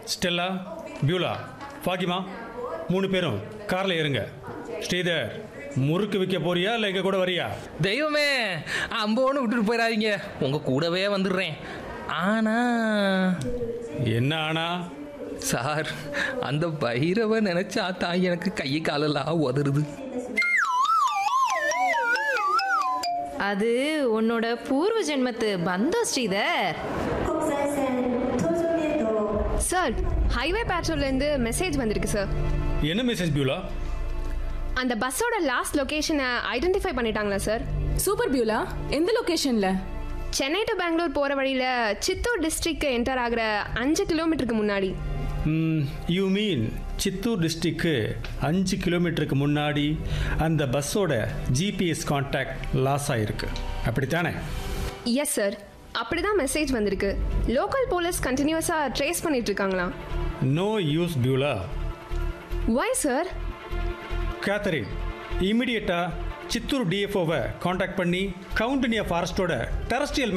Stella Beulah Fahima மூணு பேரும் காரில் ஏறுங்க ஸ்ரீதர் முறுக்கு விற்க போறியா இல்லை எங்கள் கூட வரியா தெய்வமே அம்போன்னு விட்டுட்டு போயிடாதீங்க உங்க கூடவே வந்துடுறேன் ஆனா என்ன ஆனா சார் அந்த பைரவ நினைச்சா தான் எனக்கு கை காலெல்லாம் உதறுது அது உன்னோட பூர்வ ஜென்மத்து பந்தம் ஸ்ரீதர் சார் ஹைவே பேட்ரோல்லேருந்து மெசேஜ் வந்திருக்கு சார் என்ன மெசேஜ் பியூலா அந்த பஸ்ஸோட லாஸ்ட் லொகேஷனை ஐடென்டிஃபை பண்ணிட்டாங்களா சார் சூப்பர் பியூலா எந்த லொகேஷன்ல சென்னை டு பெங்களூர் போகிற வழியில் சித்தூர் டிஸ்ட்ரிக்ட் என்டர் ஆகிற அஞ்சு கிலோமீட்டருக்கு முன்னாடி யூ மீன் சித்தூர் டிஸ்ட்ரிக்கு அஞ்சு கிலோமீட்டருக்கு முன்னாடி அந்த பஸ்ஸோட ஜிபிஎஸ் கான்டாக்ட் லாஸ் ஆகிருக்கு அப்படித்தானே எஸ் சார் அப்படி தான் மெசேஜ் வந்திருக்கு லோக்கல் போலீஸ் கண்டினியூஸாக ட்ரேஸ் பண்ணிட்டு இருக்காங்களா no use Beulah why sir Catherine இமிடியேட்டாக சித்தூர் டிஎஃப்ஓவை காண்டாக்ட் பண்ணி கவுண்டனியா ஃபாரஸ்டோட டெரஸ்ட்ரியல்